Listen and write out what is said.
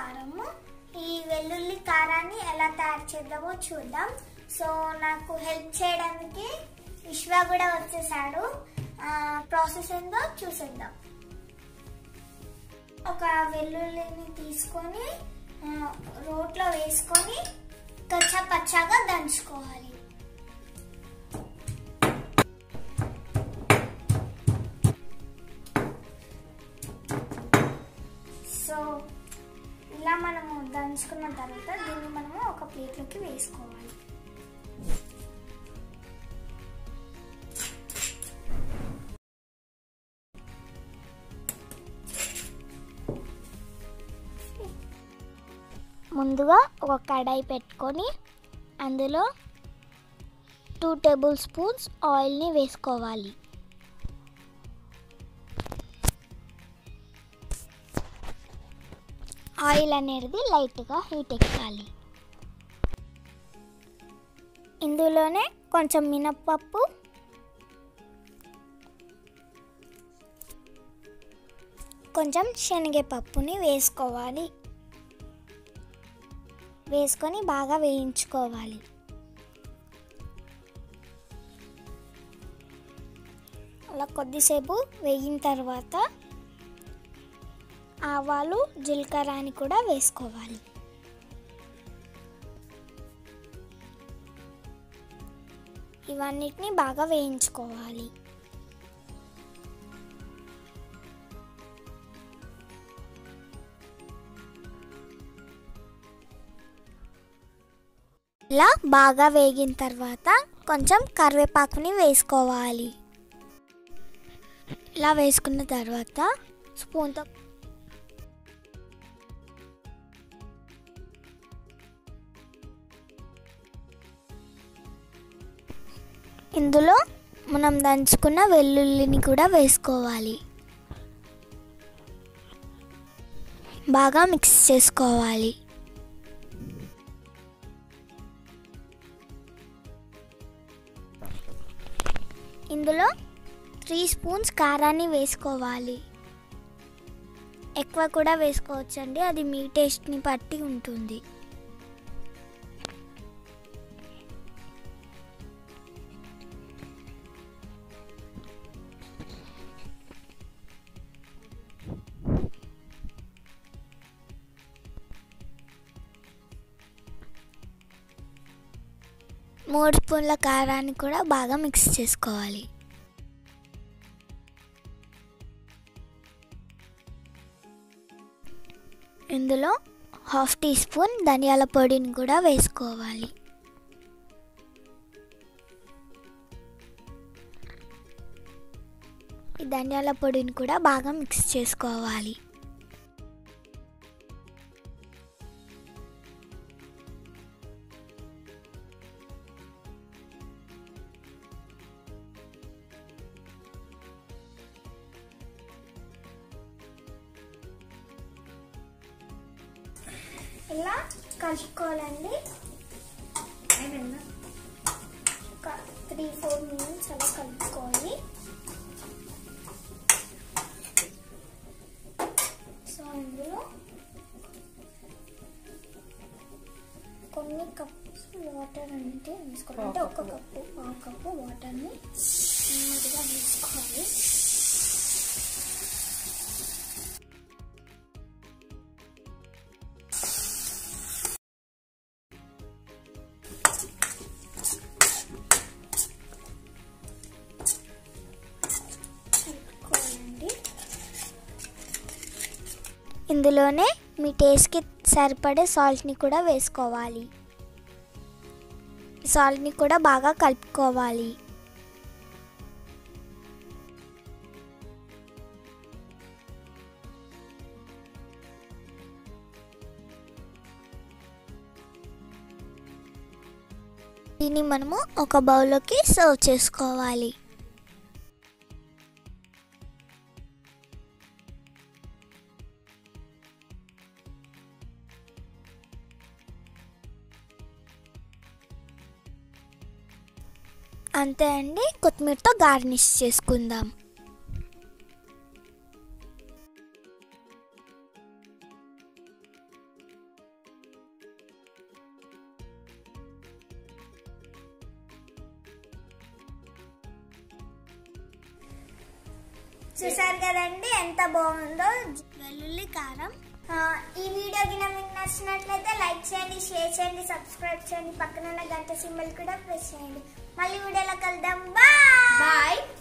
కారము ఈ వెల్లుల్లి కారాన్ని ఎలా తయారు చేద్దామో చూద్దాం సో నాకు హెల్ప్ చేయడానికి విశ్వ కూడా వచ్చేసాడు ప్రాసెస్ ఏందో చూసేద్దాం ఒక వెల్లుల్లిని తీసుకొని ఆ, రోట్లో వేసుకొని కచ్చా పచ్చాగా దంచుకోవాలి సో ఇలా మనము దంచుకున్న తర్వాత దీన్ని మనము ఒక ప్లేట్లోకి వేసుకోవాలి ముందుగా ఒక కడాయి పెట్టుకొని అందులో టూ టేబుల్ స్పూన్స్ ఆయిల్ని వేసుకోవాలి ఆయిల్ అనేది లైట్గా హీట్ ఎక్కాలి ఇందులోనే కొంచెం మినప్పప్పు కొంచెం శనగపప్పుని వేసుకోవాలి వేసుకొని బాగా వేయించుకోవాలి అలా కొద్దిసేపు వేగిన తర్వాత ఆవాలు జీలకర్రని కూడా వేసుకోవాలి ఇవన్నిటిని బాగా వేయించుకోవాలి ఇలా బాగా వేగిన తర్వాత కొంచెం కరివేపాకుని వేసుకోవాలి ఇలా వేసుకున్న తర్వాత స్పూన్తో ఇందులో మనం దంచుకున్న వెల్లుల్లిని కూడా వేసుకోవాలి బాగా మిక్స్ చేసుకోవాలి ఇందులో త్రీ స్పూన్స్ కారాన్ని వేసుకోవాలి ఎక్కువ కూడా వేసుకోవచ్చండి అది మీ టేస్ట్ని బట్టి ఉంటుంది మూడు స్పూన్ల కారాన్ని కూడా బాగా మిక్స్ చేసుకోవాలి ఇందులో హాఫ్ టీ స్పూన్ ధనియాల పొడిని కూడా వేసుకోవాలి ఈ ధనియాల పొడిని కూడా బాగా మిక్స్ చేసుకోవాలి ఇలా కలుపుకోవాలండి ఒక త్రీ ఫోర్ మినిట్స్ అలా కలుపుకోవాలి సో ఇందులో కొన్ని కప్స్ వాటర్ అంటే వేసుకోవాలి అంటే ఒక కప్పు పావు కప్పు వాటర్ని నీట్గా వేసుకోవాలి కలుపుకోవాలండి ఇందులోనే మీ టేస్ట్కి సరిపడే సాల్ట్ని కూడా వేసుకోవాలి సాల్ట్ని కూడా బాగా కలుపుకోవాలి దీన్ని మనము ఒక బౌల్లోకి సర్వ్ చేసుకోవాలి అంతే అండి కొత్తిమీరతో గార్నిష్ చేసుకుందాం చూసారు కదండి ఎంత బాగుందో వెల్లుల్లి కారం ఆ, ఈ వీడియో గిన మీకు నచ్చినట్లయితే లైక్ చేయండి షేర్ చేయండి సబ్స్క్రైబ్ చేయండి పక్కన ఉన్న గంట సింబల్ కూడా ప్రెస్ చేయండి మళ్ళీ వీడియోలో కలుద్దాం బాయ్ బాయ్